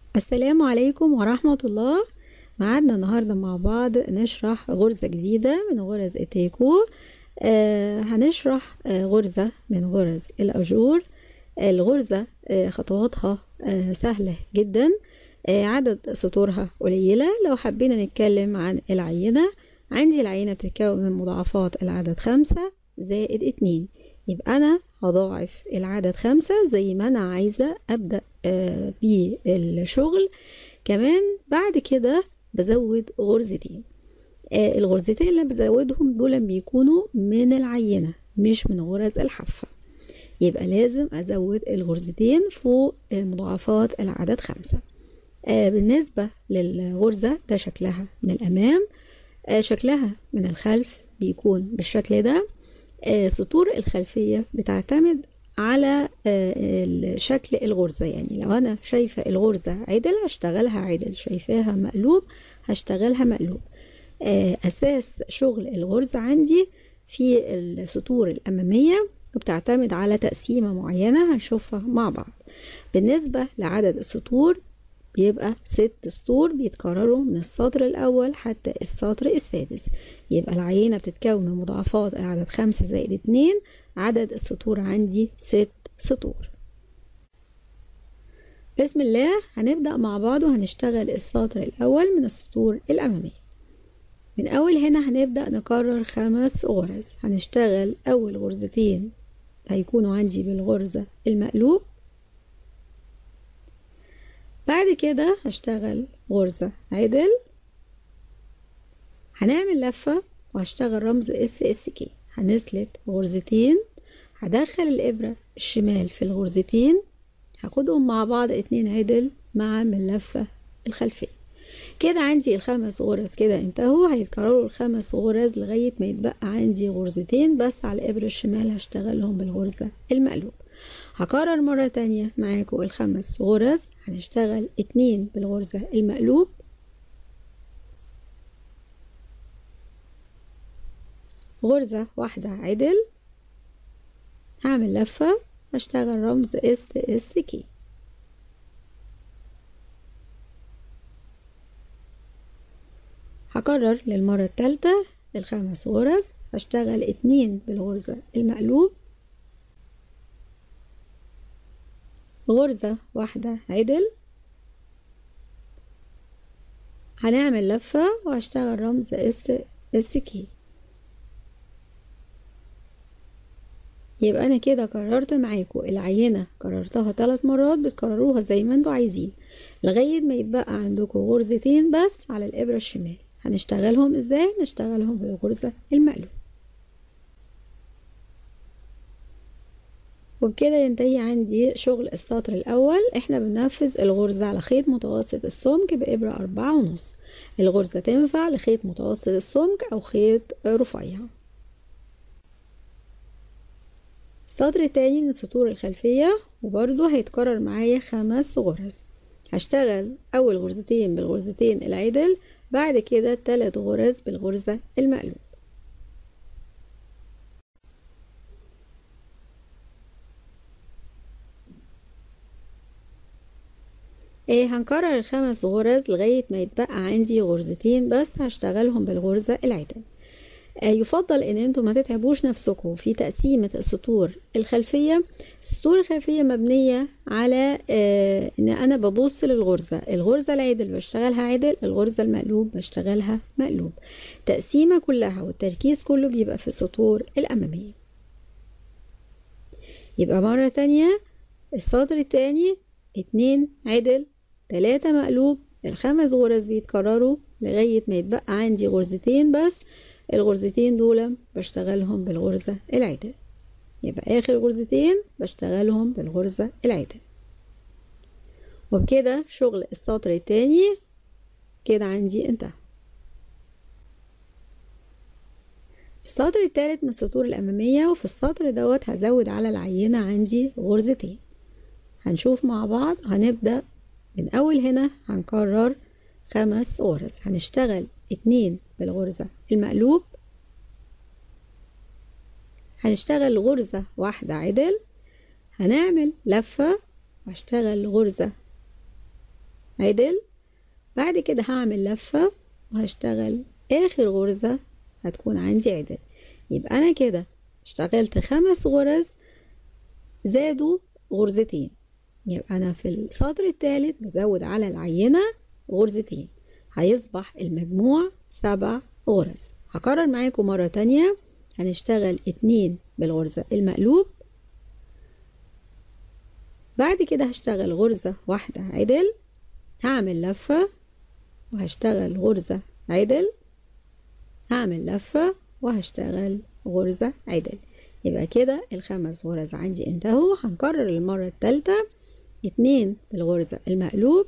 السلام عليكم ورحمة الله معادنا النهاردة مع بعض نشرح غرزة جديدة من غرز التيكو آه هنشرح آه غرزة من غرز الأجور الغرزة آه خطواتها آه سهلة جدا آه عدد سطورها قليلة لو حبينا نتكلم عن العينة عندي العينة بتتكون من مضاعفات العدد خمسة زائد اتنين يبقى أنا هضاعف العدد خمسة زي ما أنا عايزة أبدأ آه بالشغل كمان بعد كده بزود غرزتين آه الغرزتين اللي بزودهم دول بيكونوا من العينة مش من غرز الحافة يبقى لازم أزود الغرزتين فوق مضاعفات العدد خمسة آه بالنسبة للغرزة ده شكلها من الأمام آه شكلها من الخلف بيكون بالشكل ده آه سطور الخلفية بتعتمد على آه شكل الغرزة يعني لو أنا شايفة الغرزة عدل هشتغلها عدل شايفاها مقلوب هشتغلها مقلوب آه أساس شغل الغرزة عندي في السطور الأمامية وبتعتمد على تقسيمة معينة هنشوفها مع بعض بالنسبة لعدد السطور بيبقى ست سطور بيتكرروا من السطر الأول حتى السطر السادس يبقى العينة بتتكون من مضاعفات العدد خمسة زائد اتنين عدد السطور عندي ست سطور بسم الله هنبدأ مع بعض وهنشتغل السطر الأول من السطور الأمامية من أول هنا هنبدأ نكرر خمس غرز هنشتغل أول غرزتين هيكونوا عندي بالغرزة المقلوب بعد كده هشتغل غرزة عدل هنعمل لفة وهشتغل رمز اس اس كي هنسلت غرزتين هدخل الإبرة الشمال في الغرزتين هاخدهم مع بعض اتنين عدل مع من اللفة الخلفية كده عندي الخمس غرز كده انتهوا هيتكرروا الخمس غرز لغاية ما يتبقى عندي غرزتين بس على الإبرة الشمال هشتغلهم بالغرزة المقلوب هكرر مرة تانية معاكم الخمس غرز هنشتغل اتنين بالغرزة المقلوب غرزة واحدة عدل هعمل لفة هشتغل رمز اس اس كي هكرر للمرة التالتة الخمس غرز هشتغل اتنين بالغرزة المقلوب غرزة واحدة عدل هنعمل لفة وهشتغل رمز اس اس كي يبقى انا كده كررت معاكم العينة كررتها ثلاث مرات بتكرروها زي ما انتوا عايزين لغاية ما يتبقى عندكم غرزتين بس على الابرة الشمال هنشتغلهم ازاي نشتغلهم بالغرزة المقلوب وبكده ينتهي عندي شغل السطر الأول احنا بننفذ الغرزة على خيط متوسط السمك بإبرة أربعة ونص الغرزة تنفع لخيط متوسط السمك أو خيط رفيع السطر التاني من السطور الخلفية وبرضو هيتكرر معايا خمس غرز هشتغل أول غرزتين بالغرزتين العدل بعد كده تلات غرز بالغرزة المقلوب ايه هنكرر الخمس غرز لغاية ما يتبقى عندي غرزتين بس هشتغلهم بالغرزة العدل آه يفضل ان انتوا ما تتعبوش نفسكم في تقسيمة السطور الخلفية السطور الخلفية مبنية على آه ان انا ببص للغرزة الغرزة العدل بشتغلها عدل الغرزة المقلوب بشتغلها مقلوب تقسيمة كلها والتركيز كله بيبقى في السطور الامامية يبقى مرة تانية السطر التاني اتنين عدل تلاتة مقلوب الخمس غرز بيتكرروا لغاية ما يتبقى عندي غرزتين بس الغرزتين دول بشتغلهم بالغرزة العدل يبقى آخر غرزتين بشتغلهم بالغرزة العدل وبكده شغل السطر التاني كده عندي انتهى السطر التالت من السطور الأمامية وفي السطر دوت هزود على العينة عندي غرزتين هنشوف مع بعض هنبدأ من أول هنا هنكرر خمس غرز هنشتغل اتنين بالغرزة المقلوب هنشتغل غرزة واحدة عدل هنعمل لفة واشتغل غرزة عدل بعد كده هعمل لفة وهشتغل آخر غرزة هتكون عندي عدل يبقى أنا كده اشتغلت خمس غرز زادوا غرزتين يبقى أنا في السطر الثالث بزود على العينة غرزتين هيصبح المجموع سبع غرز هكرر معاكم مرة تانية هنشتغل اتنين بالغرزة المقلوب بعد كده هشتغل غرزة واحدة عدل هعمل لفة وهشتغل غرزة عدل هعمل لفة وهشتغل غرزة عدل يبقى كده الخمس غرز عندي انتهوا هنكرر المرة التالتة اتنين بالغرزة المقلوب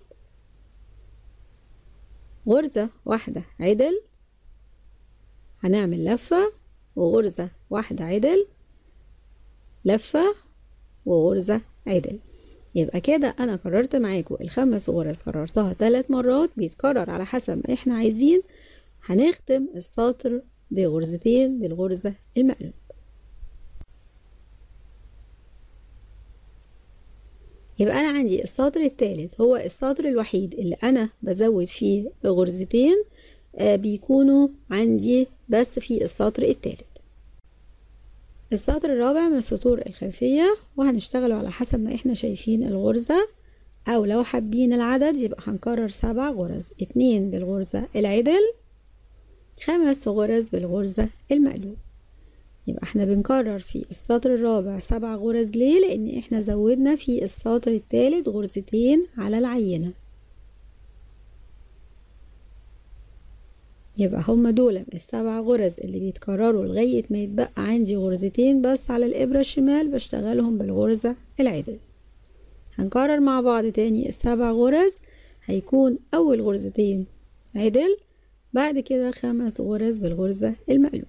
غرزة واحدة عدل هنعمل لفة وغرزة واحدة عدل لفة وغرزة عدل يبقى كده انا كررت معاكم الخمس غرز كررتها ثلاث مرات بيتكرر على حسب ما احنا عايزين هنختم السطر بغرزتين بالغرزة المقلوب يبقى انا عندي السطر الثالث هو السطر الوحيد اللي انا بزود فيه غرزتين آه بيكونوا عندي بس في السطر الثالث السطر الرابع من السطور الخلفية وهنشتغله على حسب ما احنا شايفين الغرزة او لو حابين العدد يبقى هنكرر سبع غرز اتنين بالغرزة العدل خمس غرز بالغرزة المقلوب يبقى احنا بنكرر في السطر الرابع سبع غرز ليه لان احنا زودنا في السطر الثالث غرزتين على العينة يبقى هما دول السبع غرز اللي بيتكرروا لغاية ما يتبقى عندي غرزتين بس على الإبرة الشمال بشتغلهم بالغرزة العدل هنكرر مع بعض تاني السبع غرز هيكون أول غرزتين عدل بعد كده خمس غرز بالغرزة المقلوب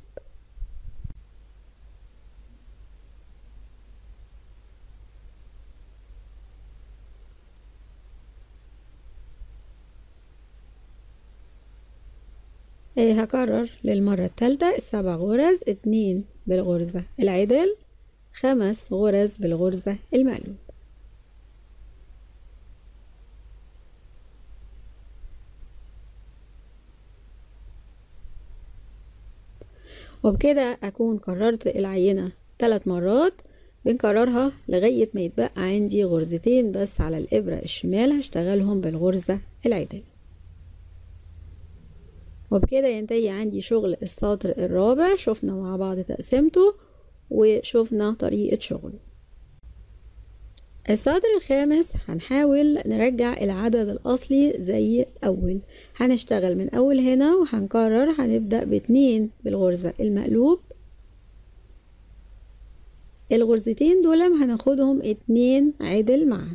إيه هكرر للمرة الثالثة السبع غرز اتنين بالغرزة العدل خمس غرز بالغرزة المقلوب وبكده أكون كررت العينة ثلاث مرات بنكررها لغاية ما يتبقى عندي غرزتين بس على الإبرة الشمال هشتغلهم بالغرزة العدل وبكده ينتهي عندي شغل السطر الرابع شفنا مع بعض تقسيمته وشفنا طريقة شغله السطر الخامس هنحاول نرجع العدد الأصلي زي الأول هنشتغل من أول هنا وهنكرر هنبدأ باتنين بالغرزة المقلوب الغرزتين دول هناخدهم اتنين عدل معا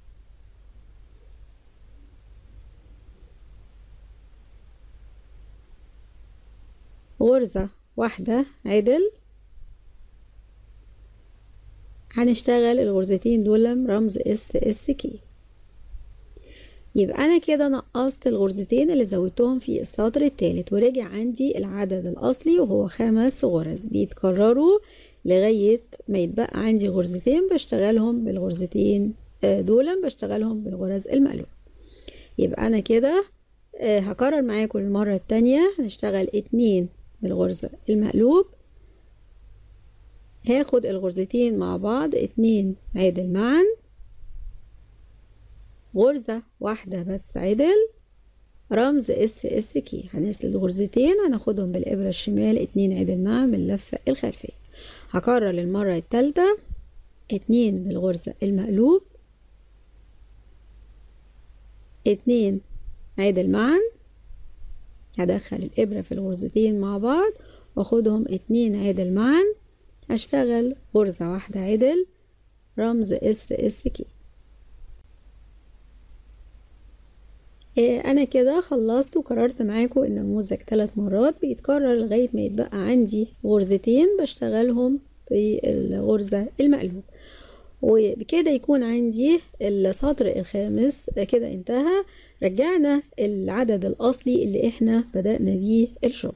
غرزة واحدة عدل هنشتغل الغرزتين دول رمز اس اس كي يبقى انا كده نقصت الغرزتين اللي زودتهم في السطر الثالث ورجع عندي العدد الاصلي وهو خمس غرز بيتكرروا لغاية ما يتبقى عندي غرزتين بشتغلهم بالغرزتين دول بشتغلهم بالغرز المقلوب يبقى انا كده هكرر معاكم المرة التانية هنشتغل اتنين بالغرزة المقلوب هاخد الغرزتين مع بعض اتنين عدل معا غرزة واحدة بس عدل رمز اس اس كي هنسلد غرزتين هناخدهم بالإبرة الشمال اتنين عدل معا باللفة الخلفية هكرر للمرة التالتة اتنين بالغرزة المقلوب اتنين عدل معا هدخل الإبرة في الغرزتين مع بعض واخدهم اتنين عدل معا هشتغل غرزة واحدة عدل رمز اس اس كي إيه انا كده خلصت وكررت معاكم النموذج ثلاث مرات بيتكرر لغاية ما يتبقى عندي غرزتين بشتغلهم بالغرزة المقلوب وبكده يكون عندي السطر الخامس كده انتهى رجعنا العدد الأصلي اللي احنا بدأنا بيه الشغل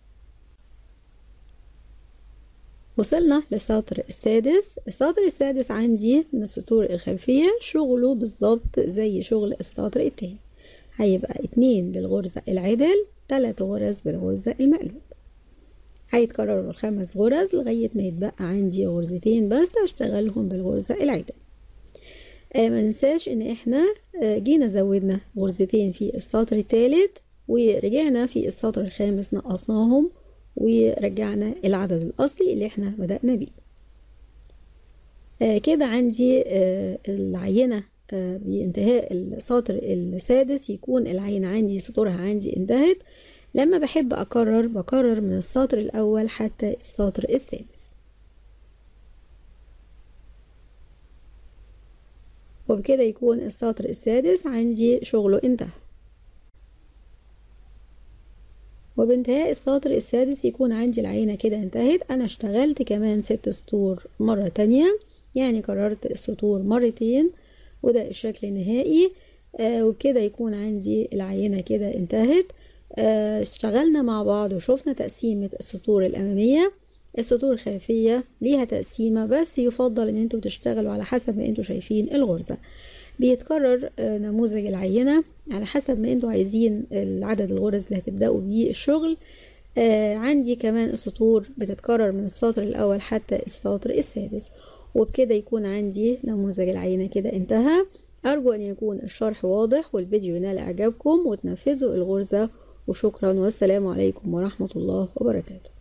وصلنا للسطر السادس السطر السادس عندي من السطور الخلفية شغله بالظبط زي شغل السطر التاني هيبقى اتنين بالغرزة العدل تلات غرز بالغرزة المقلوب هيتكرروا الخمس غرز لغاية ما يتبقى عندي غرزتين بس هشتغلهم بالغرزة العدل آه ما ننساش ان احنا آه جينا زودنا غرزتين في السطر الثالث ورجعنا في السطر الخامس نقصناهم ورجعنا العدد الأصلي اللي احنا بدأنا بيه آه كده عندي آه العينة آه بانتهاء السطر السادس يكون العينة عندي سطورها عندي انتهت لما بحب أكرر بكرر من السطر الأول حتى السطر السادس وبكده يكون السطر السادس عندي شغله انتهى وبانتهاء السطر السادس يكون عندي العينة كده انتهت أنا اشتغلت كمان ست سطور مرة تانية يعني كررت السطور مرتين وده الشكل النهائي آه وبكده يكون عندي العينة كده انتهت آه اشتغلنا مع بعض وشوفنا تقسيمة السطور الأمامية السطور الخلفية ليها تقسيمة بس يفضل ان انتوا تشتغلوا على حسب ما انتوا شايفين الغرزة بيتكرر آه نموذج العينة على حسب ما انتوا عايزين العدد الغرز اللي هتبدأوا بيه الشغل آه عندي كمان السطور بتتكرر من السطر الأول حتى السطر السادس وبكده يكون عندي نموذج العينة كده انتهى أرجو أن يكون الشرح واضح والفيديو ينال إعجابكم وتنفذوا الغرزة وشكرا والسلام عليكم ورحمة الله وبركاته